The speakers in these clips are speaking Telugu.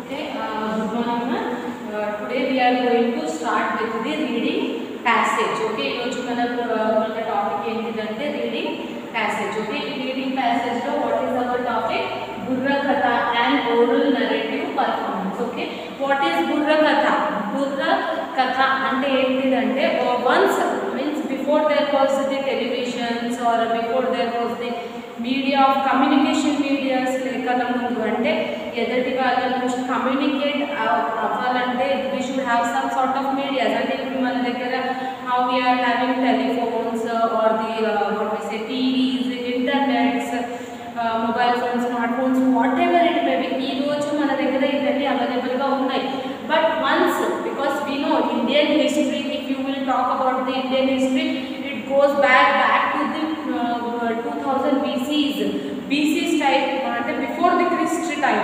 Okay, uh, good morning. Uh, today we are going to start with the reading passage. Okay, ఈరోజు మన మన టాపిక్ ఏంటిదంటే రీడింగ్ ప్యాసేజ్ ఓకే ఈ రీడింగ్ ప్యాసేజ్ లో వాట్ ఈస్ అవర్ టాపిక్ బుర్ర కథ and oral narrative performance okay what is బుర్ర కథ బుర్ర కథ అంటే ఏంటిదంటే once means before there was the televisions or before there was the media of communication medias లేకన ముందు అంటే ఎదుటి వాళ్ళ నుంచి కమ్యూనికేట్ అవ్వాలంటే we should have some sort of medias అంటే ఇప్పుడు మన దగ్గర how we are having telephones are the what we say TVs internets mobile phones smart phones whatever it may be ఈ రోజు మన దగ్గర ఇవన్నీ అవైలబుల్గా ఉన్నాయి but once because we know Indian history if you will talk about the Indian history it goes back back to the two thousand BCs BCs type అంటే బిఫోర్ ది క్రిస్ట్ టైం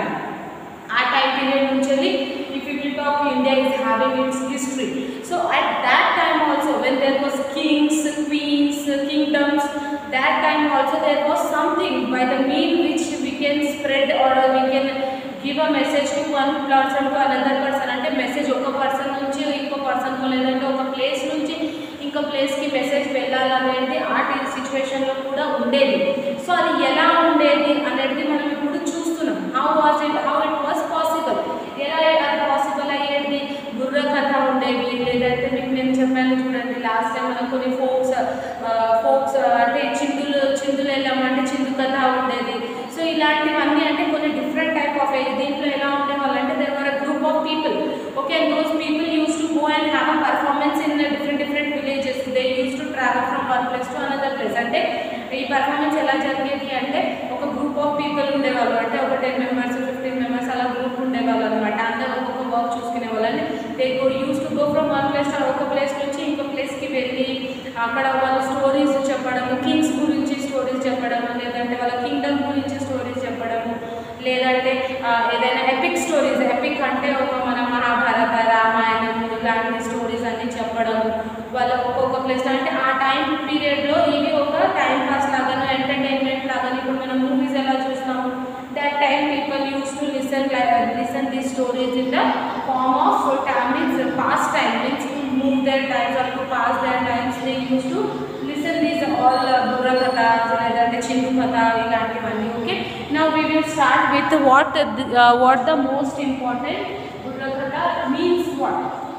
ఆ టైం పీరియడ్ నుంచి if you will talk India is having its history so at that time also when there was kings queens kingdoms that time also there was something by the mean which we can spread or we can give a message to one person to another person అంటే మెసేజ్ ఒక పర్సన్ నుంచి ఇంకో పర్సన్కు లేదంటే ఒక ప్లేస్ నుంచి ఇంకో ప్లేస్కి మెసేజ్ వెళ్ళాలనేది ఆ సిచ్యువేషన్లో కూడా ఉండేది సో అది ఎలా ఉండేది అనేది మనం ఇప్పుడు చూస్తున్నాం how was it how it was possible ఎలా అది పాసిబుల్ అయ్యేది బుర్ర కథ ఉండేవి లేదంటే మీకు నేను చెప్పాను చూడండి లాస్ట్ టైం మనం కొన్ని ఫోక్స్ ఫోక్స్ అంటే చిందులు చిందులు వెళ్ళామంటే చిందు కథ ఉండేది సో ఇలాంటివన్నీ అంటే కొన్ని డిఫరెంట్ టైప్ ఆఫ్ దీంట్లో ఎలా ఉండేవాళ్ళు అంటే there were group of people okay and those people use to go and have a performance in different different villages they use to travel from one place to another place అంటే ఈ పర్ఫార్మెన్స్ ఎలా జరిగేది అంటే ఒక గ్రూప్ ఆఫ్ పీపుల్ ఉండేవాళ్ళు అంటే ఒక టెన్ మెంబర్స్ ఫిఫ్టీన్ మెంబర్స్ అలా గ్రూప్ ఉండేవాళ్ళు అనమాట అందరూ ఒక్కొక్క వర్క్ చూసుకునే వాళ్ళని they go use to go from one place ఒక ప్లేస్ నుంచి ఇంకో ప్లేస్కి వెళ్ళి అక్కడ వాళ్ళ స్టోరీస్ చెప్పడము కింగ్స్ గురించి స్టోరీస్ చెప్పడము లేదంటే వాళ్ళ కింగ్డమ్ గురించి స్టోరీస్ చెప్పడము లేదంటే ఏదైనా ఎపిక్ స్టోరీస్ ఎపిక్ అంటే ఒక మన మహాభారత రామాయణము ఇలాంటి స్టోరీస్ అన్నీ చెప్పడము వాళ్ళ ఒక్కొక్క ప్లేస్ అంటే ఆ టైం పీరియడ్లో ఇవి ఒక టైం పాస్ లాగాను ఎంటర్టైన్మెంట్ లాగాను ఇప్పుడు మనం మూవీస్ ఎలా చూస్తాము that time people used to listen like uh, listen these stories in the form of so time means uh, past time means to move their times or to pass their times they used to listen these all uh, burra katha లేదంటే చిందు కథ ఇలాంటివన్నీ okay now we will start with what uh, the, uh, what the most important burra katha means what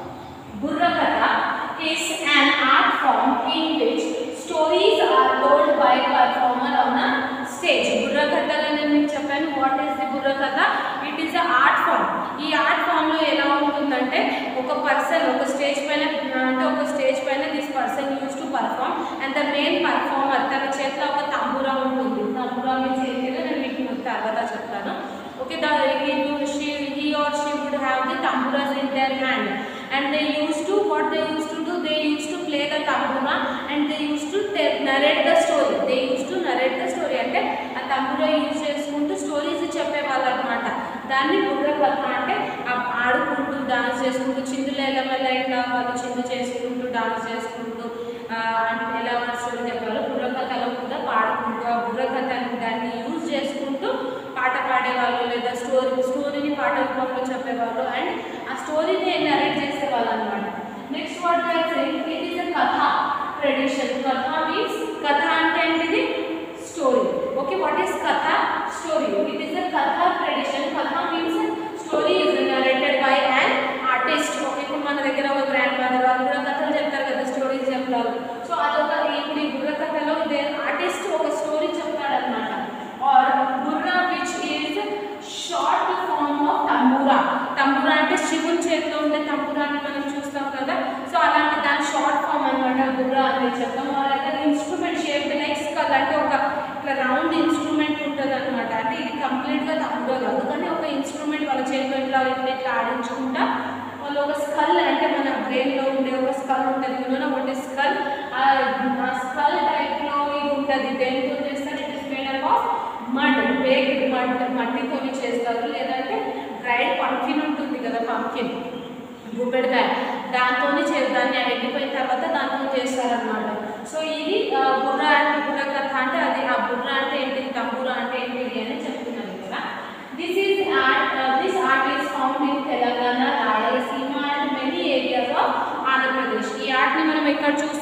burra katha is an art form in which stories are told by performer on a stage బుర్ర కథలు నేను మీకు చెప్పాను వాట్ ఈస్ ది బుర్ర కథ it is a art form ఈ ఆర్ట్ ఫామ్లో ఎలా ఉంటుందంటే ఒక పర్సన్ ఒక స్టేజ్ పైన అంటే ఒక స్టేజ్ పైన this person use to perform and the main performer తన చేతిలో ఒక తంబురా ఉంటుంది తంబురా మీన్స్ ఏంటిదో నేను మీకు తర్వాత చెప్తాను okay the she he or she would have the tamburas in their hand and they use to what they use to do they use to play the tambura and they use to narrate the story they use to narrate the story అంటే ఆ తంబురా యూజ్ చేసుకుంటూ స్టోరీస్ చెప్పేవాళ్ళు అనమాట దాన్ని బుర్ర కథ అంటే ఆడుకుంటూ డాన్స్ చేసుకుంటూ చిందులు ఎలా వల్ల ఇట్లా వాళ్ళు చిందు చేసుకుంటూ డాన్స్ చేసుకుంటూ అంటే ఎలా వాళ్ళ స్టోరీ చెప్పాలో బుర్ర కథలో కూడా పాడుకుంటూ ఆ బుర్ర కథ దాన్ని యూజ్ చేసుకుంటూ పాట పాడేవాళ్ళు లేదా స్టోరీ స్టోరీని పాట రూపంలో చెప్పేవాళ్ళు అండ్ ఆ స్టోరీని నరేట్ చేసేవాళ్ళు అనమాట next what it is a కథ ట్రెడిషన్ కథ మీన్స్ కథ అంటే ఏంటిది స్టోరీ ఓకే వాట్ ఈస్ కథ స్టోరీ ఇట్ ఈస్ అ కథ ట్రెడిషన్ కథ means story is narrated by and artist okay ఇప్పుడు మన దగ్గర ఒక గ్రాండ్ మదర్ వాళ్ళు కూడా కథలు చెప్తారు కదా స్టోరీస్ చెప్తారు సో అదొక ఇప్పుడు ఈ బుర్ర కథలో ఇదే ఆర్టిస్ట్ ఒక స్టోరీ చెప్తాడనమాట ఆర్ బుర్ర which is short form of tambura tambura అంటే శివుని చేతిలో ఉండే తంబూరాన్ని మనం చూస్తాం కదా సో అలాంటి దాని షార్ట్ ఫామ్ అనమాట బుర్రా అనేది చెప్తాం అయితే ఇన్స్ట్రుమెంట్ షేప్ లైక్ స్కల్ అంటే ఒక ఇట్లా రౌండ్ ఇన్స్ట్రుమెంట్ ఉంటుంది అనమాట అంటే ఇది కంప్లీట్గా తంబూరా కాదు కానీ ఒక ఇన్స్ట్రుమెంట్ వాళ్ళ చేతిలో ఇట్లా ఇట్లా ఇట్లా ఆడించుకుంటా వాళ్ళు ఒక స్కల్ అంటే మన బ్రెయిన్లో ఉండే ఒక స్కల్ ఉంటుంది యూనో ఒకటి స్కల్ ఆ స్కల్ టైప్లో ఇది ఉంటుంది దేంతో చేస్తారు it is made up of mud baked mud మట్టితోని చేస్తారు లేదంటే డ్రైడ్ పంకిన్ ఉంటుంది కదా పంకిన్ గుప్పెడికాయ దాంతో చే దాన్ని ఎండిపోయిన తర్వాత దాంతో చేస్తారనమాట సో ఇది ఆ, బుర్ర అంటే బుర్ర కథ అంటే అది ఆ బుర్ర అంటే ఏంటిది తంబుర అంటే ఏంటిది అని చెప్తున్నాను కదా this is art this art is found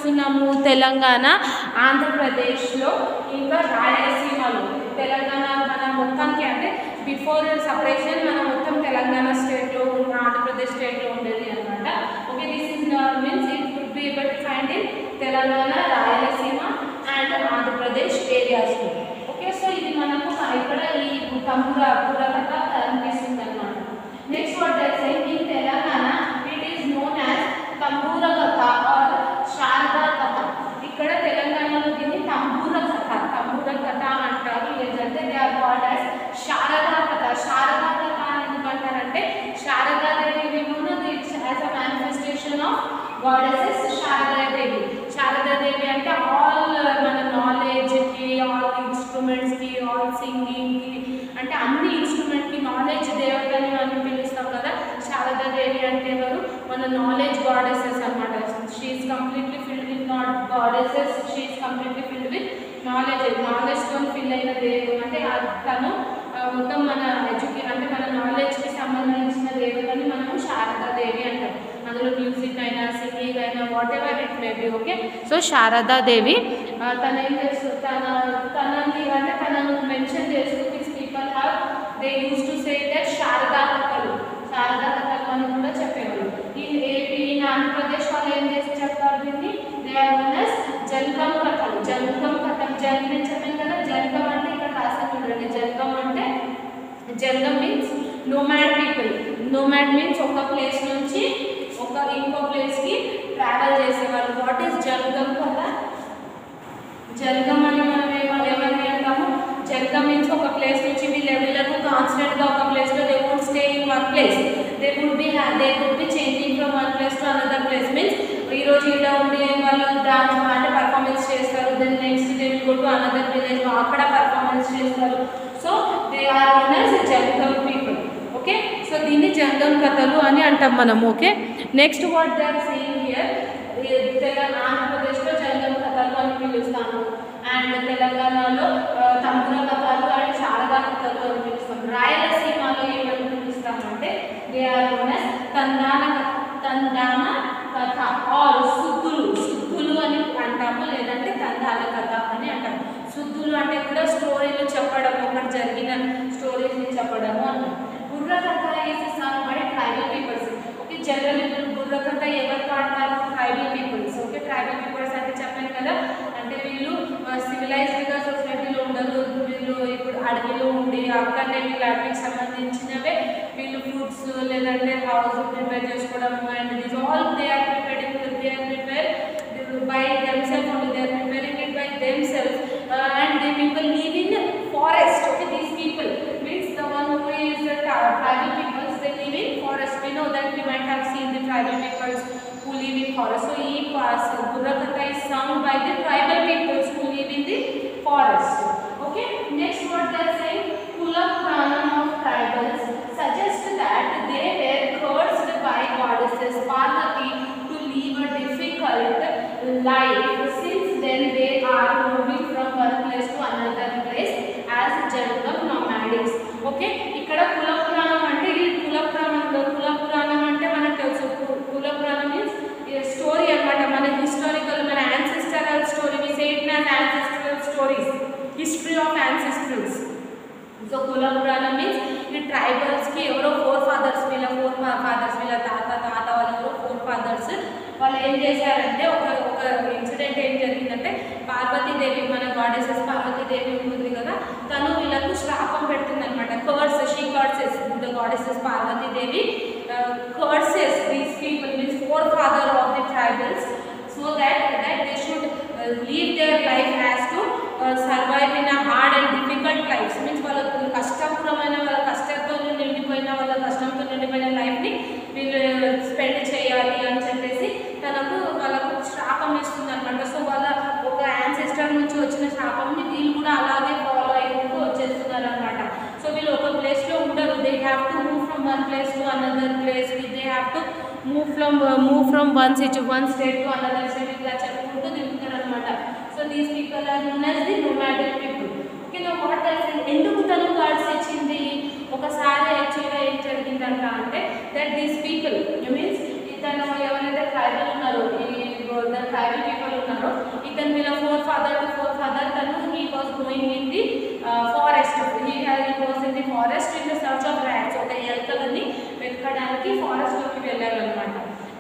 చూస్తున్నాము తెలంగాణ ఆంధ్రప్రదేశ్లో ఇంకా రాయలసీమలో తెలంగాణ మన మొత్తానికి అంటే బిఫోర్ సపరేషన్ మన మొత్తం తెలంగాణ స్టేట్లో ఉన్న ఆంధ్రప్రదేశ్ స్టేట్లో ఉండేది అనమాట okay this is means it would be able to find in Telangana Rayalaseema and Andhra Pradesh ఏరియాస్లో ఓకే సో ఇది మనకు ఇక్కడ ఈ తంబుర పురకథ కనిపిస్తుంది అనమాట next what that same in Telangana it is known as tambura కథ ఆర్ శారదా కథ ఇక్కడ తెలంగాణలో దీన్ని తంబూర కథ తంబూర కథ అంటారు లేదంటే they are called as Sharada కథ శారదా కథ అని ఎందుకంటారంటే శారదాదేవి విమును its as a manifestation of goddesses Sharadadevi Sharadadevi అంటే ఆల్ మన నాలెడ్జ్కి ఆల్ ఇన్స్ట్రుమెంట్స్కి ఆల్ సింగింగ్కి అంటే అన్ని ఇన్స్ట్రుమెంట్కి నాలెడ్జ్ దేవతని మనం పిలుస్తాం కదా శారదాదేవి అంటే ఎవరు మన నాలెడ్జ్ గాడెసెస్ అనమాట she is completely filled with not goddesses she is completely filled with knowledge నాలెడ్జ్తో ఫిల్ అయిన దేవి అంటే ఆ- తను ఆ, మొత్తం మన ఎడ్యుకే అంటే మన నాలెడ్జ్కి సంబంధించిన దేవతని మనము శారదాదేవి అంటాం అందులో మ్యూజిక్ అయినా సింగింగ్ అయినా whatever it may be okay so Sharadadevi ఆ, తను ఏం చేస్తుంది తన తనని అంటే తనను మెన్షన్ చేస్తూ this people have they use to say that Sharada కథలు శారదా కథలు అని కూడా చెప్పేవాళ్ళు ఈ ఏపీ ఇన్ ఆంధ్రప్రదేశ్ వాళ్ళు ఏం చేసి చెప్తారు దీన్ని they are known as Jangam కథలు జంగం కథలు జంగం నేను చెప్పాను కదా జంగం అంటే ఇక్కడ రాసి చూడండి జంగం అంటే Jangam means nomad people nomad means ఒక ప్లేస్ నుంచి ఒక ఇంకో ప్లేస్కి ట్రావెల్ చేసేవాళ్ళు వాట్ ఈస్ జంగం కదా జంగం అని మనం ఏమో ఎవరిని అంటాము జంగం మీన్స్ ఒక ప్లేస్ నుంచి వీళ్ళు వీళ్ళకు కాన్స్టెంట్గా ఒక ప్లేస్లో they would stay in one place they would be they would be changing from one place to another place means ఈ రోజు ఈడ ఉండి వాళ్ళు డాన్స్ అంటే పర్ఫార్మెన్స్ చేస్తారు then next day go to another village అక్కడ పర్ఫార్మెన్స్ చేస్తారు so they are known as Jangam people okay so దీన్ని జంగం కథలు అని అంటాం మనం okay next what they are saying here Telangana ఆంధ్రప్రదేశ్లో జంగం కథలు అని పిలుస్తాము అండ్ తెలంగాణలో ఆ, తంబుర కథలు అండ్ శారదా కథలు అని పిలుస్తాం రాయలసీమలో ఏమని పిలుస్తామంటే దే ఆర్ నోన్ యాజ్ తందాన కథ తందాన కథ ఆర్ శుద్ధులు శుద్ధులు అని అంటాము లేదంటే తందాన కథ అని అంటాము శుద్ధులు అంటే కూడా స్టోరీలు చెప్పడం ఒకటి జరిగిన స్టోరీస్ని చెప్పడము అంటాం బుర్ర కథ is song by tribal peoples okay general ఇప్పుడు బుర్ర కథ ఎవరు పాడతారు tribal peoples okay tribal peoples అంటే చెప్పాను కదా అంటే వీళ్ళు సివిలైజ్డ్గా సొసైటీలో ఉండరు వీళ్ళు ఇప్పుడు అడవిలో ఉండి అక్కడనే వీళ్ళు అడవికి సంబంధించినవే వీళ్ళు ఫుడ్స్ లేదంటే హౌస్ ప్రిపేర్ చేసుకోవడం and this all they are preparing they are prepare by themselves only they are preparing it by themselves uh, and the people live in forest okay these people means the one who is the tri- tribal peoples they live in forest we know that we might have seen the tribal peoples who live in forest so ee pass Burakatha is sung by the tribal peoples who live in the forest okay next what they are saying Kula Pranam of tribals suggest that they were cursed by goddesses Parvati to live a difficult life since then they are moving from one place to another place as jangam nomadics okay ఇక్కడ కుల పురాణం అంటే ఈ కుల పురాణంలో కుల పురాణం అంటే మనకు తెలుసు కు- కుల పురాణం మీన్స్ స్టోరీ అన్నమాట మన హిస్టారికల్ మన ancestral story we set as ancestral stories history of ancestors so కుల పురాణం మీన్స్ ఈ ట్రైబల్స్కి ఎవరో ఫోర్ ఫాదర్స్ వీళ్ళ ఫోర్ ఫాదర్స్ వీళ్ళ తాత తాత వాళ్ళ ఎవరో ఫోర్ ఫాదర్స్ వాళ్ళు ఏం చేశారంటే ఒక ఒక ఇన్సిడెంట్ ఏం జరిగిందంటే పార్వతీదేవి మన గాడెసెస్ పార్వతీదేవి ఉంటుంది కదా తను వీళ్ళకు శ్రాపం పెడుతుంది అనమాట curse she curses the goddesses Parvatidevi curses these people means forefather of the tribals so that that they should leave their life has to survive in a hard and difficult lifes means వాళ్ళ కష్టపూరమైన వాళ్ళ కష్టంతో నిండిపోయిన వాళ్ళ కష్టంతో నిండిపోయిన లైఫ్ని వీళ్ళు స్పెండ్ చేయాలి అని చెప్పేసి తనకు వాళ్ళకు శాపం ఇస్తుంది అనమాట సో వాళ్ళ ఒక యాన్సెస్టర్ నుంచి వచ్చిన శాపంని వీళ్ళు కూడా అలాగే ఫాలో అయ్యేందుకు వచ్చేస్తున్నారు అనమాట సో వీళ్ళు ఒక ప్లేస్లో ఉండరు they have to move from one place to another place they have to move from move from one city one state to another state ఇలా చెప్పుకుంటూ తిరుగుతారు అనమాట so these people are known as the nomadic people okay నా వాట్ ఎందుకు తను కార్డ్స్ ఇచ్చింది ఒకసారి యాక్చువల్గా ఏం జరిగిందంట అంటే దట్ దీస్ పీపుల్ మీన్స్ తను ఎవరైతే ట్రైబల్ ఉన్నారో ఈ ద ట్రైబల్ పీపుల్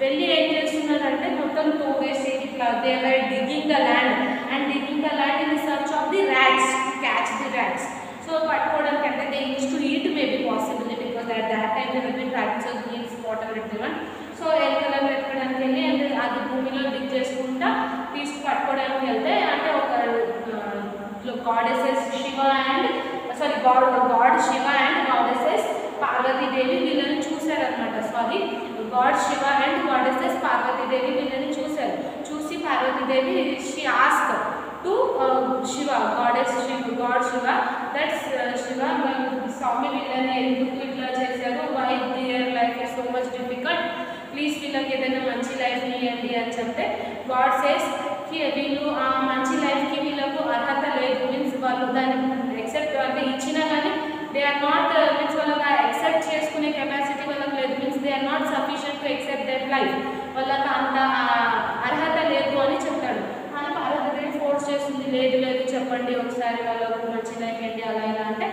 వెళ్ళి ఏం చేస్తున్నారంటే మొత్తం తోవేసి ఇట్లా they were digging the land and digging the land in search of the rats catch the rats so పట్టుకోవడానికి అంటే they use to eat maybe possibility because at that time they be practice means water everyone so ఎలుకలను వెతకడానికి వెళ్ళి అంటే అది భూమిలో డిగ్ చేసుకుంటా తీసుకు పట్టుకోవడానికి వెళ్తే అంటే ఒక goddesses Shiva and sorry god god Shiva and goddesses Parvatidevi వీళ్ళని చూశారనమాట sorry god Shiva and goddesses Parvatidevi వీళ్ళని చూశారు చూసి Parvatidevi she ask to Shiva goddess Shiva god Shiva that's Shiva స్వామి వీళ్ళని ఎందుకు ఇట్లా చేశారు why their life is so much difficult please వీళ్ళకి ఏదైనా మంచి లైఫ్ ఇవ్వండి అని చెప్తే గాడ్ సేస్ వీళ్ళు ఆ మంచి లైఫ్కి వీళ్ళకు అర్హత లేదు మీన్స్ వాళ్ళు దాన్ని ఎక్సెప్ట్ అంటే ఇచ్చినా కానీ దే ఆర్ నాట్ మీన్స్ వాళ్ళకి ఎక్సెప్ట్ చేసుకునే కెపాసిటీ వాళ్ళకి లేదు means they are not sufficient to accept that life వాళ్ళకి అంత ఆ, అర్హత లేదు అని చెప్తాడు కానీ భారతదేవి ఫోర్స్ చేస్తుంది లేదు లేదు చెప్పండి ఒకసారి వాళ్ళకు మంచి లైఫ్ ఏంటి అలా ఇలా అంటే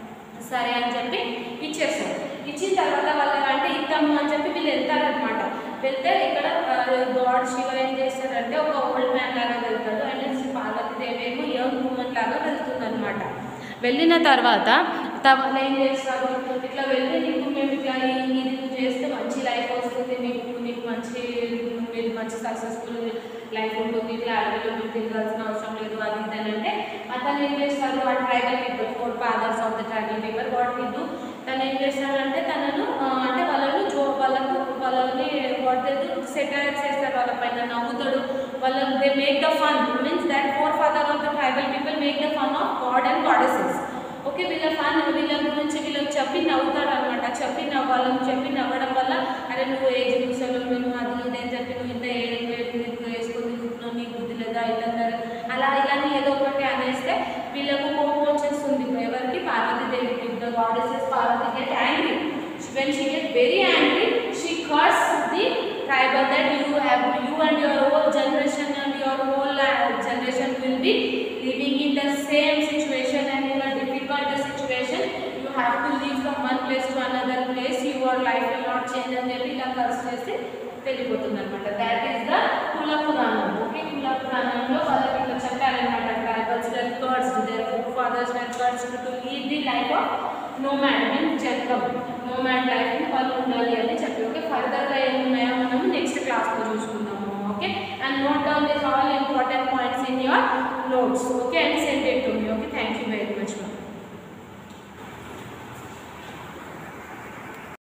సరే అని చెప్పి ఇచ్చేస్తారు ఇచ్చిన తర్వాత వాళ్ళ అంటే ఇద్దాము అని చెప్పి వీళ్ళు వెళ్తారనమాట వెళ్తే ఇక్కడ గాడ్ శివ ఏం చేస్తారంటే ఒక ఓల్డ్ మ్యాన్ లాగా వెళ్తాడు అండ్ పార్వతీదేవి ఏమో యంగ్ ఉమెన్ లాగా వెళ్తుందన్నమాట వెళ్ళిన తర్వాత తమను ఏం చేస్తారు ఇట్లా వెళ్ళి నీకు మేము ఇట్లా ఈ- ఇది నువ్వు చేస్తే మంచి లైఫ్ వస్తుంది నీకు నీకు మంచి మీరు మంచి సక్సెస్ఫుల్ లైఫ్ ఉంటుంది ఇట్లా అడవిలో మీరు తిరగాల్సిన అవసరం లేదు అది ఇది అని అంటే అతను ఏం చేస్తారు ఆ tribal people forefathers of the tribal people what will తను ఏం చేస్తాడంటే తనను ఆ, అంటే వాళ్ళను జో వాళ్ళకు వాళ్ళని వాట్ సెటైర్ చేస్తారు వాళ్ళ పైన నవ్వుతాడు వాళ్ళని they make the fun means that forefather of the tribal people make the fun of god and goddesses okay వీళ్ళ ఫన్ వీళ్ళ గురించి వీళ్ళకి చెప్పి నవ్వుతాడు అనమాట చెప్పి నవ్వు వాళ్ళని చెప్పి నవ్వడం వల్ల అరే నువ్వు ఏజ్ చూసాను నువ్వు అది ఇది అని చెప్పి నువ్వు ఇంత ఏజ్ వేసుకుని తిరుగుతున్నావు నీకు బుద్ధి లేదా ఇదంటారు అలా ఇలాని ఏదో ఒకటి అనేస్తే వీళ్ళకు కోపం వచ్చేస్తుంది ఎవరికి పార్వతీదేవికి the goddesses Parvati get angry when she get very angry she curses the tribal that you have you and your whole generation and your whole uh, generation will be living in the same situation and in a difficult situation you have to leave from one place to another place your life will not change అని చెప్పి ఇలా కర్స్ చేసి వెళ్ళిపోతుంది అనమాట దాట్ ఈస్ ద కుల పురాణం ఓకే కుల పురాణంలో వాళ్ళకి ఇట్లా చెప్పారనమాట tribals well cursed their fathers well cursed to lead the life of nomad means Jangam nomad లైఫ్ని వాళ్ళు ఉండాలి అని చెప్పి ఓకే ఫర్దర్గా ఏమున్నాయో మనము నెక్స్ట్ క్లాస్లో చూసుకుందాము okay and note down this all important points in your notes okay and send